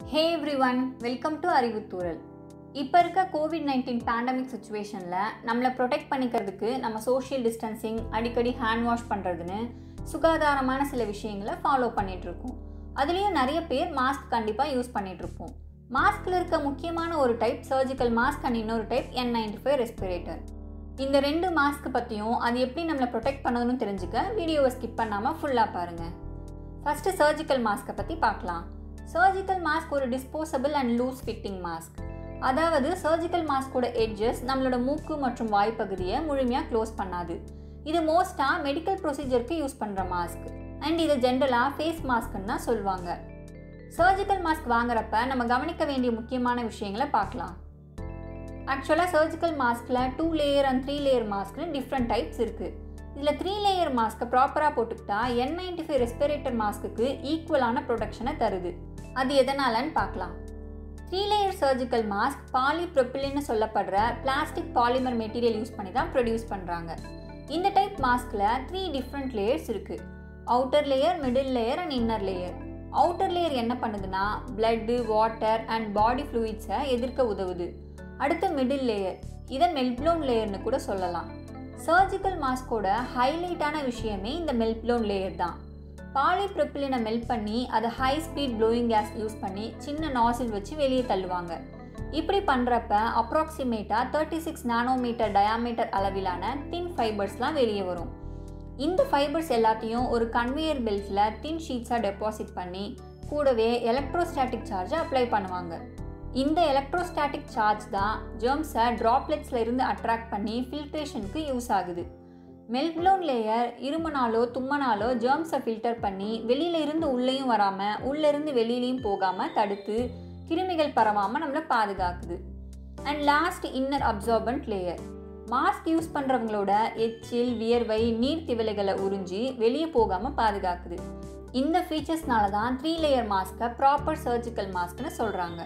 hey every one welcome to அறிவுத்தூரல் இப்போ இருக்க கோவிட் நைன்டீன் பேண்டமிக் சுச்சுவேஷனில் நம்மளை ப்ரொடெக்ட் பண்ணிக்கிறதுக்கு நம்ம சோஷியல் டிஸ்டன்சிங் அடிக்கடி ஹேண்ட் வாஷ் பண்ணுறதுன்னு சுகாதாரமான சில விஷயங்களை ஃபாலோ பண்ணிகிட்ருக்கோம் அதுலேயும் நிறைய பேர் மாஸ்க் கண்டிப்பாக யூஸ் பண்ணிகிட்ருப்போம் மாஸ்கில் இருக்க முக்கியமான ஒரு டைப் சர்ஜிக்கல் மாஸ்க் அண்ட் இன்னொரு type N ninety five respirator இந்த ரெண்டு மாஸ்க் பற்றியும் அது எப்படி நம்மளை ப்ரொடெக்ட் பண்ணணும்னு தெரிஞ்சுக்க வீடியோவை ஸ்கிப் பண்ணாமல் ஃபுல்லாக பாருங்கள் ஃபஸ்ட்டு சர்ஜிக்கல் மாஸ்க்கை பற்றி பார்க்கலாம் சர்ஜிக்கல் மாஸ்க் ஒரு disposable and loose fitting mask அதாவது சர்ஜிக்கல் மாஸ்கோட எட்ஜஸ் நம்மளோட மூக்கு மற்றும் வாய்ப்பகுதியை முழுமையாக க்ளோஸ் பண்ணாது இது மோஸ்ட்டாக மெடிக்கல் ப்ரொசீஜருக்கு யூஸ் பண்ணுற மாஸ்க் அண்ட் இது ஜென்ரலாக ஃபேஸ் மாஸ்க்குன்னு தான் சொல்லுவாங்க சர்ஜிக்கல் மாஸ்க் வாங்குறப்ப நம்ம கவனிக்க வேண்டிய முக்கியமான விஷயங்களை பார்க்கலாம் ஆக்சுவலாக சர்ஜிக்கல் மாஸ்கில் two layer and three layer மாஸ்க்னு டிஃப்ரெண்ட் டைப்ஸ் இருக்குது இதில் த்ரீ லேயர் மாஸ்க்கை ப்ராப்பராக போட்டுக்கிட்டா என் நைன்டி ஃபைவ் ரெஸ்பிரேட்டர் மாஸ்க்குக்கு ஈக்குவலான ப்ரொடக்ஷனை தருது அது எதனாலன்னு பார்க்கலாம் த்ரீ லேயர் சர்ஜிக்கல் மாஸ்க் பாலிப்ரொப்பிலின்னு சொல்லப்படுற பிளாஸ்டிக் பாலிமர் மெட்டீரியல் யூஸ் பண்ணி தான் ப்ரொடியூஸ் பண்ணுறாங்க இந்த டைப் மாஸ்கில் த்ரீ டிஃப்ரெண்ட் லேயர்ஸ் இருக்குது outer layer middle layer and inner layer outer layer என்ன பண்ணுதுன்னா பிளட்டு வாட்டர் அண்ட் பாடி ஃப்ளூயிட்ஸை எதிர்க்க உதவுது அடுத்து மிடில் லேயர் இதை மெல்ப்ளோன் லேயர்னு கூட சொல்லலாம் சர்ஜிக்கல் மாஸ்கோட ஹைலைட்டான விஷயமே இந்த மெல்ப்ளோன் லேயர் தான் பாலிப்ரொப்பிலினை மெல்ட் பண்ணி அதை high speed blowing gas use பண்ணி சின்ன நாசில் வச்சு வெளியே தள்ளுவாங்க இப்படி பண்ணுறப்ப அப்ராக்சிமேட்டாக தேர்ட்டி சிக்ஸ் நானோமீட்டர் டயாமீட்டர் அளவிலான தின் ஃபைபர்ஸ்லாம் வெளியே வரும் இந்த ஃபைபர்ஸ் எல்லாத்தையும் ஒரு கன்வேயர் பெல்ட்டில் தின் ஷீட்ஸாக டெபாசிட் பண்ணி கூடவே எலக்ட்ரோஸ்டாட்டிக் சார்ஜை அப்ளை பண்ணுவாங்க இந்த எலக்ட்ரோஸ்டாட்டிக் சார்ஜ் தான் ஜெர்ம்ஸை ட்ராப்லெட்ஸில் இருந்து அட்ராக்ட் பண்ணி ஃபில்ட்ரேஷனுக்கு யூஸ் ஆகுது மெல்ப்ளோன் லேயர் இருமனாலோ தும்மனாலோ ஜெர்ம்ஸை ஃபில்டர் பண்ணி வெளியில இருந்து உள்ளேயும் வராமல் உள்ளேருந்து வெளியிலையும் போகாமல் தடுத்து கிருமிகள் பரவாமல் நம்மளை பாதுகாக்குது and last inner absorbent layer mask use பண்ணுறவங்களோட எச்சில் வியர்வை நீர் திவலைகளை உறிஞ்சி வெளியே போகாமல் பாதுகாக்குது இந்த ஃபீச்சர்ஸ்னால தான் த்ரீ லேயர் மாஸ்க்கை ப்ராப்பர் சர்ஜிக்கல் மாஸ்க்னு சொல்கிறாங்க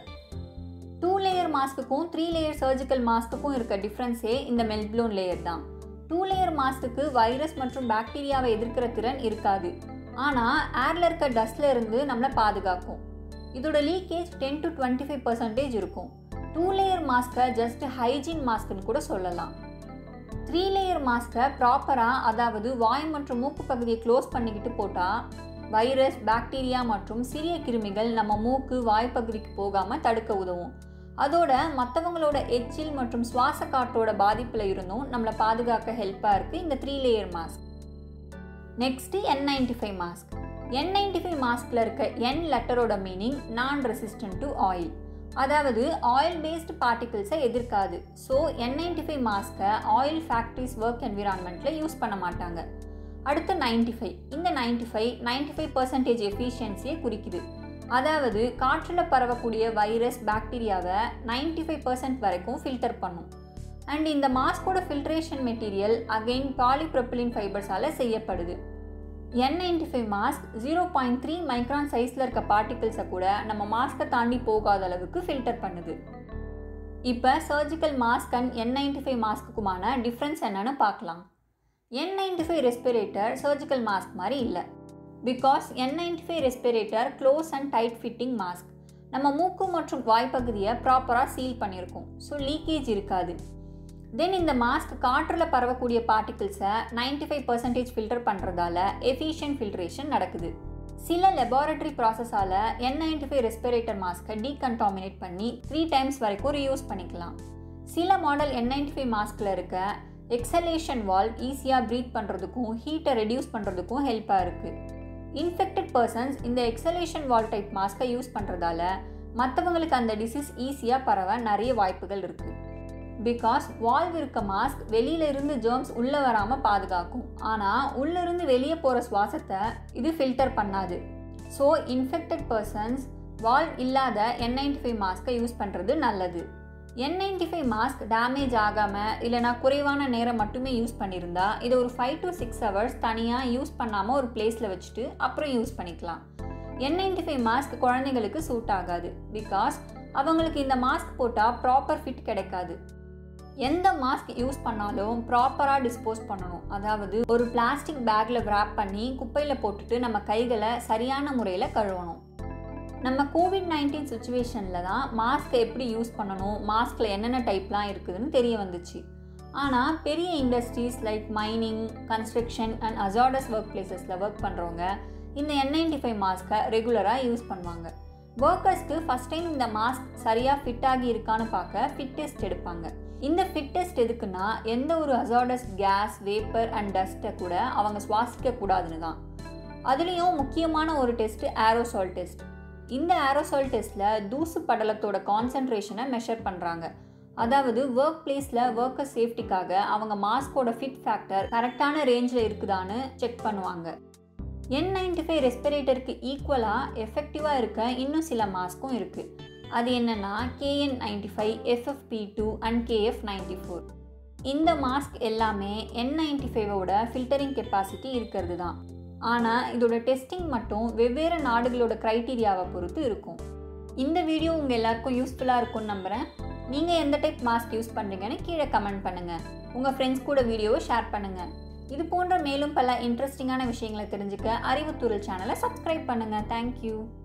டூ லேயர் மாஸ்க்குக்கும் த்ரீ லேயர் சர்ஜிக்கல் மாஸ்க்குக்கும் இருக்க டிஃப்ரென்ஸே இந்த மெல்ப்ளோன் லேயர் தான் டூ லேயர் மாஸ்க்கு வைரஸ் மற்றும் பாக்டீரியாவை எதிர்க்கிற திறன் இருக்காது ஆனால் ஏரில் இருக்க டஸ்ட்ல இருந்து நம்மளை பாதுகாக்கும் இதோட leakage ten to twenty five percentage இருக்கும் டூ லேயர் மாஸ்க்கை ஜஸ்ட் ஹைஜீன் மாஸ்க்னு கூட சொல்லலாம் த்ரீ லேயர் மாஸ்க்கை ப்ராப்பராக அதாவது வாய் மற்றும் மூக்கு பகுதியை க்ளோஸ் பண்ணிக்கிட்டு போட்டால் வைரஸ் பாக்டீரியா மற்றும் சிறிய கிருமிகள் நம்ம மூக்கு வாய்ப்பகுதிக்கு போகாமல் தடுக்க உதவும் அதோட மற்றவங்களோட எச்சில் மற்றும் சுவாச காற்றோட பாதிப்பில் இருந்தும் நம்மளை பாதுகாக்க ஹெல்ப்பாக இருக்குது இந்த three layer mask next N ninety five mask N ninety five மாஸ்கில் இருக்க என் லெட்டரோட meaning non resistant to oil அதாவது ஆயில் பேஸ்டு பார்ட்டிகிள்ஸை எதிர்க்காது ஸோ என் நைன்டி ஃபைவ் மாஸ்க்கை ஆயில் ஃபேக்ட்ரிஸ் ஒர்க் என்விரான்மெண்ட்டில் யூஸ் பண்ண மாட்டாங்க அடுத்து நைன்டி ஃபைவ் இந்த ninety five ninety five percentage எஃபிஷியன்சியை குறிக்குது அதாவது காற்றில் பரவக்கூடிய வைரஸ் பாக்டீரியாவை நைன்டி ஃபைவ் பர்சன்ட் வரைக்கும் ஃபில்டர் பண்ணும் அண்ட் இந்த மாஸ்கோட ஃபில்ட்ரேஷன் மெட்டீரியல் அகெயின் பாலிப்ரொப்பிலின் ஃபைபர்ஸால் செய்யப்படுது N ninety five mask zero point three micron சைஸில் இருக்க பார்ட்டிகிள்ஸை கூட நம்ம மாஸ்க்கை தாண்டி போகாத அளவுக்கு ஃபில்டர் பண்ணுது இப்போ surgical mask and N ninety five மாஸ்க்குமான டிஃப்ரென்ஸ் என்னன்னு பார்க்கலாம் N ninety five respirator surgical mask மாதிரி இல்லை because N ninety five respirator close and tight fitting mask நம்ம மூக்கு மற்றும் வாய்ப்பகுதியை ப்ராப்பராக சீல் பண்ணியிருக்கோம் ஸோ லீக்கேஜ் இருக்காது தென் இந்த மாஸ்க் காற்றில் பரவக்கூடிய பார்ட்டிகிள்ஸை நைன்டி ஃபைவ் பர்சன்டேஜ் ஃபில்டர் பண்ணுறதால எஃபிஷியன்ட் ஃபில்ட்ரேஷன் நடக்குது சில லெபார்டரி ப்ராசஸால் என் நைன்டி ஃபைவ் ரெஸ்பிரேட்டர் மாஸ்க்கை டீகன்டாமினேட் பண்ணி த்ரீ டைம்ஸ் வரைக்கும் ரீயூஸ் பண்ணிக்கலாம் சில மாடல் என் நைன்டி ஃபைவ் மாஸ்கில் இருக்க எக்ஸலேஷன் வால் ஈஸியாக ப்ரீத் பண்ணுறதுக்கும் ஹீட்டை ரெடியூஸ் பண்ணுறதுக்கும் ஹெல்ப்பாக இருக்குது இன்ஃபெக்டட் பர்சன்ஸ் இந்த எக்ஸலேஷன் வால் டைப் மாஸ்க்கை யூஸ் பண்ணுறதால மற்றவங்களுக்கு அந்த டிசீஸ் ஈஸியாக பரவ நிறைய வாய்ப்புகள் இருக்குது பிகாஸ் வால்வ் இருக்க மாஸ்க் வெளியில இருந்து ஜேர்ம்ஸ் உள்ளே வராமல் பாதுகாக்கும் ஆனால் உள்ளிருந்து வெளியே போகிற சுவாசத்தை இது ஃபில்டர் பண்ணாது ஸோ இன்ஃபெக்டட் பர்சன்ஸ் வால்வ் இல்லாத என் நைன்டி ஃபைவ் மாஸ்க்கை யூஸ் பண்ணுறது நல்லது N ninety five mask damage ஆகாமல் இல்லைனா குறைவான நேரம் மட்டுமே யூஸ் பண்ணியிருந்தா இதை ஒரு ஃபைவ் டு சிக்ஸ் ஹவர்ஸ் தனியாக யூஸ் பண்ணாமல் ஒரு பிளேஸில் வச்சுட்டு அப்புறம் யூஸ் பண்ணிக்கலாம் என் நைன்டி ஃபைவ் மாஸ்க் குழந்தைங்களுக்கு சூட் ஆகாது பிகாஸ் அவங்களுக்கு இந்த மாஸ்க் போட்டால் ப்ராப்பர் ஃபிட் கிடைக்காது எந்த மாஸ்க் யூஸ் பண்ணாலும் ப்ராப்பராக டிஸ்போஸ் பண்ணணும் அதாவது ஒரு பிளாஸ்டிக் பேக்கில் wrap பண்ணி குப்பையில் போட்டுட்டு நம்ம கைகளை சரியான முறையில் கழுவணும் நம்ம கோவிட் நைன்டீன் சுச்சுவேஷனில் தான் மாஸ்க்கை எப்படி யூஸ் பண்ணணும் மாஸ்கில் என்னென்ன டைப்லாம் இருக்குதுன்னு தெரிய வந்துச்சு ஆனால் பெரிய industries like mining construction and hazardous work பிளேசஸில் ஒர்க் பண்ணுறவங்க இந்த என் நைன்டி ஃபைவ் மாஸ்க்கை ரெகுலராக யூஸ் பண்ணுவாங்க ஒர்க்கர்ஸ்க்கு ஃபஸ்ட் டைம் இந்த மாஸ்க் சரியாக ஃபிட் ஆகி இருக்கான்னு பார்க்க ஃபிட் டெஸ்ட் எடுப்பாங்க இந்த ஃபிட் டெஸ்ட் எதுக்குன்னா எந்த ஒரு அசார்டஸ் கேஸ் வேப்பர் அண்ட் டஸ்ட்டை கூட அவங்க சுவாசிக்க கூடாதுன்னு தான் அதுலேயும் முக்கியமான ஒரு டெஸ்ட் ஏரோசால் டெஸ்ட் இந்த ஏரோசால் டெஸ்ட்டில் தூசு படலத்தோட கான்சன்ட்ரேஷனை மெஷர் பண்ணுறாங்க அதாவது ஒர்க் பிளேஸில் ஒர்க்கர் சேஃப்டிக்காக அவங்க மாஸ்கோட ஃபிட் ஃபேக்டர் கரெக்டான ரேஞ்சில் இருக்குதான்னு செக் பண்ணுவாங்க என் நைன்டி ஃபைவ் ரெஸ்பிரேட்டருக்கு ஈக்குவலாக எஃபெக்டிவாக இருக்க இன்னும் சில மாஸ்க்கும் இருக்குது அது என்னென்னா KN ninety five FFP two and KF ninety four இந்த மாஸ்க் எல்லாமே என் நைன்டி ஃபைவோட ஃபில்டரிங் கெப்பாசிட்டி இருக்கிறது தான் ஆனால் இதோட டெஸ்டிங் மட்டும் வெவ்வேறு நாடுகளோட க்ரைட்டீரியாவை பொறுத்து இருக்கும் இந்த வீடியோ உங்கள் எல்லாருக்கும் யூஸ்ஃபுல்லாக இருக்கும்னு நம்புகிறேன் நீங்கள் எந்த டைப் மாஸ்க் யூஸ் பண்ணுறீங்கன்னு கீழே கமெண்ட் பண்ணுங்கள் உங்கள் ஃப்ரெண்ட்ஸ் கூட வீடியோவை ஷேர் பண்ணுங்கள் இது போன்ற மேலும் பல இன்ட்ரெஸ்டிங்கான விஷயங்களை தெரிஞ்சுக்க அறிவுத்தூரல் சேனலை சப்ஸ்கிரைப் பண்ணுங்கள் தேங்க்யூ